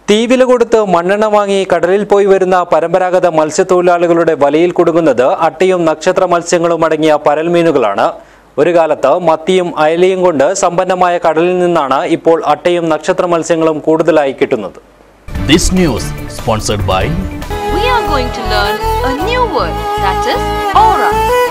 തീവില കൊടുത്ത് മണ്ണെണ്ണ വാങ്ങി കടലിൽ പോയി വരുന്ന പരമ്പരാഗത മത്സ്യത്തൊഴിലാളികളുടെ വലയിൽ കുടുങ്ങുന്നത് അട്ടയും നക്ഷത്ര മത്സ്യങ്ങളും അടങ്ങിയ പരൽമീനുകളാണ് ഒരു കാലത്ത് മത്തിയും അയലയും കൊണ്ട് സമ്പന്നമായ കടലിൽ നിന്നാണ് ഇപ്പോൾ അട്ടയും നക്ഷത്ര മത്സ്യങ്ങളും കൂടുതലായി കിട്ടുന്നത് This news sponsored by we are going to learn a new word that is aura.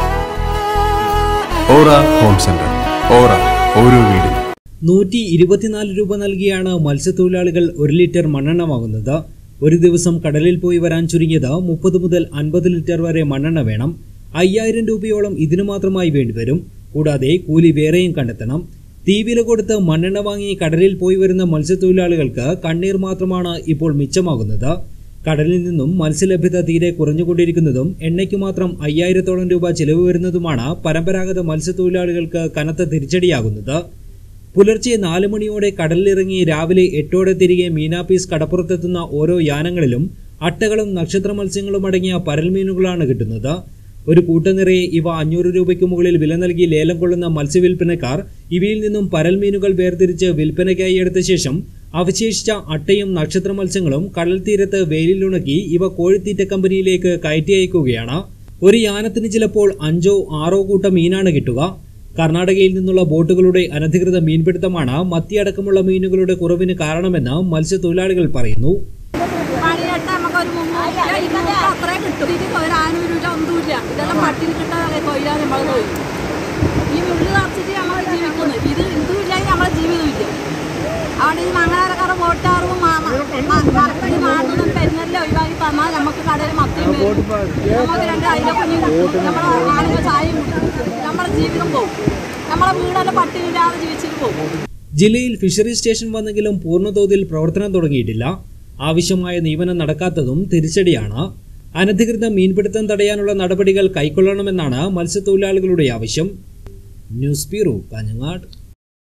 Aura home centre aura ഓരോ വീടും നൂറ്റി ഇരുപത്തിനാല് രൂപ നൽകിയാണ് മത്സ്യത്തൊഴിലാളികൾ ഒരു ലിറ്റർ മണ്ണെണ്ണ വാങ്ങുന്നത് ഒരു ദിവസം കടലിൽ പോയി വരാൻ ചുരുങ്ങിയത് മുപ്പത് മുതൽ അൻപത് ലിറ്റർ വരെ മണ്ണെണ്ണ വേണം അയ്യായിരം രൂപയോളം ഇതിനു മാത്രമായി വേണ്ടിവരും കൂടാതെ കൂലി വേറെയും കണ്ടെത്തണം തീവില കൊടുത്ത് മണ്ണെണ്ണ വാങ്ങി കടലിൽ പോയി വരുന്ന മത്സ്യത്തൊഴിലാളികൾക്ക് കണ്ണീർ മാത്രമാണ് ഇപ്പോൾ മിച്ചമാകുന്നത് കടലിൽ നിന്നും മത്സ്യലഭ്യത തീരെ കുറഞ്ഞുകൊണ്ടിരിക്കുന്നതും എണ്ണയ്ക്ക് മാത്രം അയ്യായിരത്തോളം രൂപ ചെലവ് വരുന്നതുമാണ് പരമ്പരാഗത മത്സ്യത്തൊഴിലാളികൾക്ക് കനത്ത തിരിച്ചടിയാകുന്നത് പുലർച്ചെ നാല് മണിയോടെ കടലിലിറങ്ങി രാവിലെ എട്ടോടെ തിരികെ മീനാപ്പീസ് കടപ്പുറത്തെത്തുന്ന ഓരോ യാനങ്ങളിലും അട്ടകളും നക്ഷത്ര മത്സ്യങ്ങളും അടങ്ങിയ പരൽമീനുകളാണ് കിട്ടുന്നത് ഒരു കൂട്ടനിറയെ ഇവ അഞ്ഞൂറ് രൂപയ്ക്ക് മുകളിൽ വില നൽകി ലേലം കൊള്ളുന്ന മത്സ്യവിൽപ്പനക്കാർ ഇവയിൽ നിന്നും പരൽമീനുകൾ വേർതിരിച്ച് വിൽപ്പനയ്ക്കായി എടുത്ത ശേഷം അവശേഷിച്ച അട്ടയും നക്ഷത്ര മത്സ്യങ്ങളും കടൽ തീരത്ത് വെയിലിലുണക്കി ഇവ കോഴിത്തീറ്റ കമ്പനിയിലേക്ക് കയറ്റി അയക്കുകയാണ് ഒരു യാനത്തിന് ചിലപ്പോൾ അഞ്ചോ ആറോ കൂട്ടം മീനാണ് കിട്ടുക കർണാടകയിൽ നിന്നുള്ള ബോട്ടുകളുടെ അനധികൃത മീൻപിടുത്തമാണ് മത്തിയടക്കമുള്ള മീനുകളുടെ കുറവിന് കാരണമെന്ന് മത്സ്യത്തൊഴിലാളികൾ പറയുന്നു പണിയിട്ട് നമുക്ക് ഒരു മുന്നൂറ് രൂപ ഇരുന്നൂറ് രൂപ അത്രയും കിട്ടും ഇത് ഒരു നാനൂറ് രൂപ ഒന്നുമില്ല ഇതെല്ലാം പട്ടിന് കിട്ടാതെ തൊഴിലാണ് നമ്മൾ തൊഴിൽ ഈ മുള്ളു നിറച്ചിട്ട് നമ്മൾ ജീവിക്കുന്നത് ഇത് ഇതുമില്ലെങ്കിൽ നമ്മളെ ജീവിതമില്ല അവിടെ ഈ മംഗളാരക്കാരെ വോട്ടാറും മറക്കടി മാറുന്നതും പെരുന്നല്ലോ ഒഴിവാക്കി തന്നാൽ നമുക്ക് കടയിൽ മത്തിയും വരും നമുക്ക് രണ്ട് അയിലക്കുഞ്ഞും കിട്ടും നമ്മളെ ആളുകൾ ചായയും കുടിക്കും നമ്മളെ ജീവിതം പോകും നമ്മളെ വീടെല്ലാം പട്ടിണിയില്ലാതെ ജീവിച്ചിട്ട് പോകും ജില്ലയിൽ ഫിഷറി സ്റ്റേഷൻ വന്നെങ്കിലും പൂർണ്ണതോതിൽ പ്രവർത്തനം തുടങ്ങിയിട്ടില്ല ആവശ്യമായ നിയമനം നടക്കാത്തതും തിരിച്ചടിയാണ് അനധികൃത മീൻപിടുത്തം തടയാനുള്ള നടപടികൾ കൈക്കൊള്ളണമെന്നാണ് മത്സ്യത്തൊഴിലാളികളുടെ ആവശ്യം ന്യൂസ് ബ്യൂറോ കാഞ്ഞങ്ങാട്